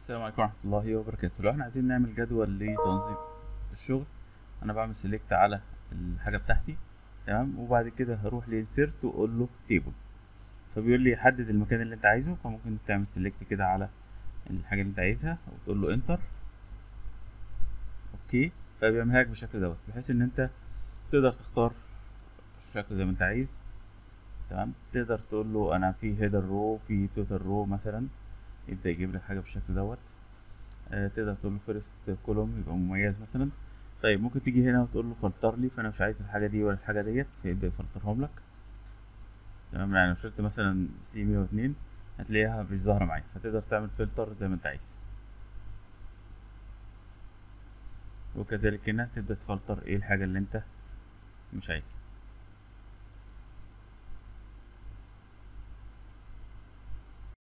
السلام عليكم ورحمة الله وبركاته لو احنا عايزين نعمل جدول لتنظيم الشغل انا بعمل سيلكت على الحاجة بتاعتي تمام وبعد كده هروح لانسيرت واقول له تيبل فبيقول لي حدد المكان اللي انت عايزه فممكن تعمل سيلكت كده على الحاجة اللي انت عايزها وتقول له انتر اوكي فبيعملها لك بالشكل دوت بحيث ان انت تقدر تختار الشكل زي ما انت عايز تمام تقدر تقول له انا في هيدر رو في توتال رو مثلا يبدأ يجيب لك حاجة بالشكل دوت آه تقدر تقول له فيرست كولوم يبقى مميز مثلا طيب ممكن تيجي هنا وتقول له فلتر لي فانا مش عايز الحاجة دي ولا الحاجة ديت فيبدأ يفلترهم لك تمام يعني لو شلت مثلا سي 102 هتلاقيها مش ظاهرة معايا فتقدر تعمل فلتر زي ما انت عايز وكذلك هنا تبدأ تفلتر ايه الحاجة اللي انت مش عايزها